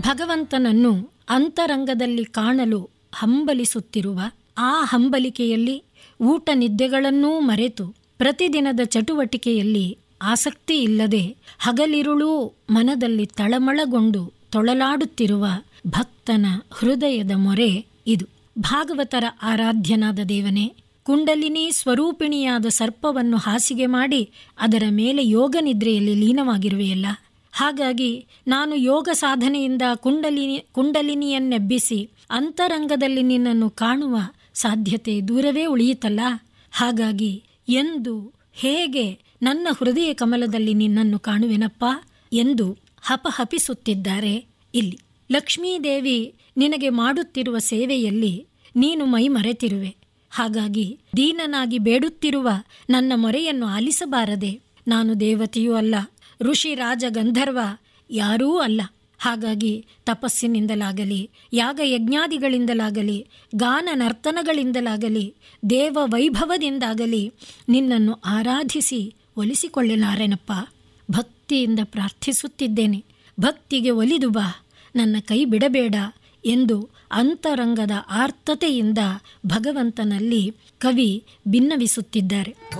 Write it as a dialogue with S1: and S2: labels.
S1: ಭಗವಂತನನ್ನು ಅಂತರಂಗದಲ್ಲಿ ಕಾಣಲು ಹಂಬಲಿಸುತ್ತಿರುವ ಆ ಹಂಬಲಿಕೆಯಲ್ಲಿ ಊಟ ನಿದ್ದೆಗಳನ್ನೂ ಮರೆತು ಪ್ರತಿದಿನದ ಚಟುವಟಿಕೆಯಲ್ಲಿ ಆಸಕ್ತಿ ಇಲ್ಲದೆ ಹಗಲಿರುಳೂ ಮನದಲ್ಲಿ ತಳಮಳಗೊಂಡು ತೊಳಲಾಡುತ್ತಿರುವ ಭಕ್ತನ ಹೃದಯದ ಮೊರೆ ಇದು ಭಾಗವತರ ಆರಾಧ್ಯನಾದ ದೇವನೇ ಕುಂಡಲಿನಿ ಸ್ವರೂಪಿಣಿಯಾದ ಸರ್ಪವನ್ನು ಹಾಸಿಗೆ ಮಾಡಿ ಅದರ ಮೇಲೆ ಯೋಗ ನಿದ್ರೆಯಲ್ಲಿ ಲೀನವಾಗಿರುವೆಯಲ್ಲ ಹಾಗಾಗಿ ನಾನು ಯೋಗ ಸಾಧನೆಯಿಂದ ಕುಂಡಲಿನಿ ಕುಂಡಲಿನಿಯನ್ನೆಬ್ಬಿಸಿ ಅಂತರಂಗದಲ್ಲಿ ನಿನ್ನನ್ನು ಕಾಣುವ ಸಾಧ್ಯತೆ ದೂರವೇ ಉಳಿಯಿತಲ್ಲ ಹಾಗಾಗಿ ಎಂದು ಹೇಗೆ ನನ್ನ ಹೃದಯ ಕಮಲದಲ್ಲಿ ನಿನ್ನನ್ನು ಕಾಣುವೆನಪ್ಪ ಎಂದು ಹಪಹಪಿಸುತ್ತಿದ್ದಾರೆ ಇಲ್ಲಿ ಲಕ್ಷ್ಮೀದೇವಿ ನಿನಗೆ ಮಾಡುತ್ತಿರುವ ಸೇವೆಯಲ್ಲಿ ನೀನು ಮೈ ಮರೆತಿರುವೆ ಹಾಗಾಗಿ ದೀನನಾಗಿ ಬೇಡುತ್ತಿರುವ ನನ್ನ ಮೊರೆಯನ್ನು ಆಲಿಸಬಾರದೆ ನಾನು ದೇವತೆಯೂ ಅಲ್ಲ ಋಷಿ ರಾಜ ಗಂಧರ್ವ ಯಾರೂ ಅಲ್ಲ ಹಾಗಾಗಿ ತಪಸ್ಸಿನಿಂದಲಾಗಲಿ ಯಾಗ ಯಜ್ಞಾದಿಗಳಿಂದಲಾಗಲಿ ಗಾನ ನರ್ತನಗಳಿಂದಲಾಗಲಿ ದೇವ ವೈಭವದಿಂದಾಗಲಿ ನಿನ್ನನ್ನು ಆರಾಧಿಸಿ ಒಲಿಸಿಕೊಳ್ಳಲಾರೆನಪ್ಪ ಭಕ್ತಿಯಿಂದ ಪ್ರಾರ್ಥಿಸುತ್ತಿದ್ದೇನೆ ಭಕ್ತಿಗೆ ಒಲಿದು ಬಾ ನನ್ನ ಕೈ ಬಿಡಬೇಡ ಎಂದು ಅಂತರಂಗದ ಆರ್ತತೆಯಿಂದ ಭಗವಂತನಲ್ಲಿ ಕವಿ ಭಿನ್ನವಿಸುತ್ತಿದ್ದಾರೆ